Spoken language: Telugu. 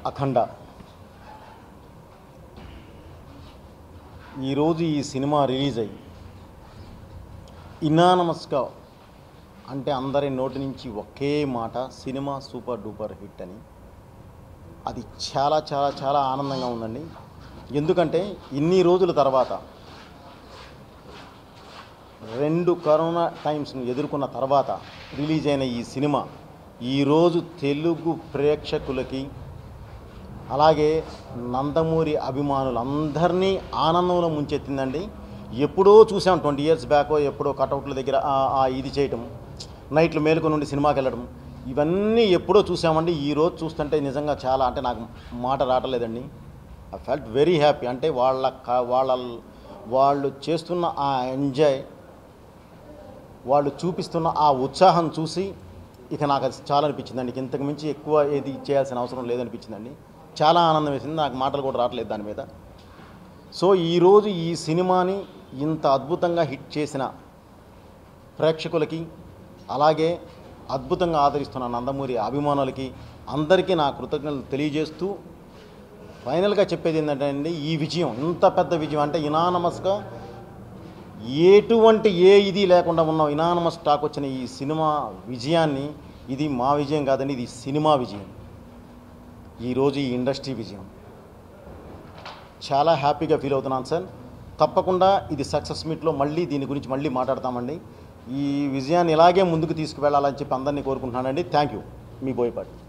అఖండ ఈరోజు ఈ సినిమా రిలీజ్ అయ్యి ఇనానమస్గా అంటే అందరి నోటి నుంచి ఒకే మాట సినిమా సూపర్ డూపర్ హిట్ అని అది చాలా చాలా చాలా ఆనందంగా ఉందండి ఎందుకంటే ఇన్ని రోజుల తర్వాత రెండు కరోనా టైమ్స్ను ఎదుర్కొన్న తర్వాత రిలీజ్ అయిన ఈ సినిమా ఈరోజు తెలుగు ప్రేక్షకులకి అలాగే నందమూరి అభిమానులందరినీ ఆనందంలో ముంచెత్తిందండి ఎప్పుడో చూసాం ట్వంటీ ఇయర్స్ బ్యాక్ ఎప్పుడో కటౌట్ల దగ్గర ఆ- ఆ ఇది చేయటం నైట్లు మేలుకొని నుండి సినిమాకి వెళ్ళడం ఇవన్నీ ఎప్పుడో చూసామండి ఈరోజు చూస్తుంటే నిజంగా చాలా అంటే నాకు మాట రావట్లేదండి ఐ ఫెల్ట్ వెరీ హ్యాపీ అంటే వాళ్ళ క- వాళ్ళ వాళ్ళు చేస్తున్న ఆ ఎంజాయ్ వాళ్ళు చూపిస్తున్న ఆ ఉత్సాహం చూసి ఇక నాకు అది చాలా అనిపించిందండి ఇక ఇంతకు మించి ఎక్కువ ఏది చేయాల్సిన అవసరం లేదనిపించిందండి చాలా ఆనందం వేసింది నాకు మాటలు కూడా రావట్లేదు దాని మీద సో ఈరోజు ఈ సినిమాని ఇంత అద్భుతంగా హిట్ చేసిన ప్రేక్షకులకి అలాగే అద్భుతంగా ఆదరిస్తున్న నందమూరి అభిమానులకి అందరికీ నా కృతజ్ఞతలు తెలియజేస్తూ ఫైనల్గా చెప్పేది ఏంటంటే అండి ఈ విజయం ఇంత పెద్ద విజయం అంటే ఇనానమస్గా ఎటువంటి ఏ ఇది లేకుండా ఉన్న ఇనానమస్ టాక్ వచ్చిన ఈ సినిమా విజయాన్ని ఇది మా విజయం కాదండి ఇది సినిమా విజయం ఈరోజు ఈ ఇండస్ట్రీ విజయం చాలా హ్యాపీగా ఫీల్ అవుతున్నాను సార్ తప్పకుండా ఇది సక్సెస్ మీట్లో మళ్ళీ దీని గురించి మళ్ళీ మాట్లాడతామండి ఈ విజయాన్ని ఇలాగే ముందుకు తీసుకువెళ్ళాలని చెప్పి అందరినీ కోరుకుంటున్నానండి థ్యాంక్ యూ మీ బోయపాటి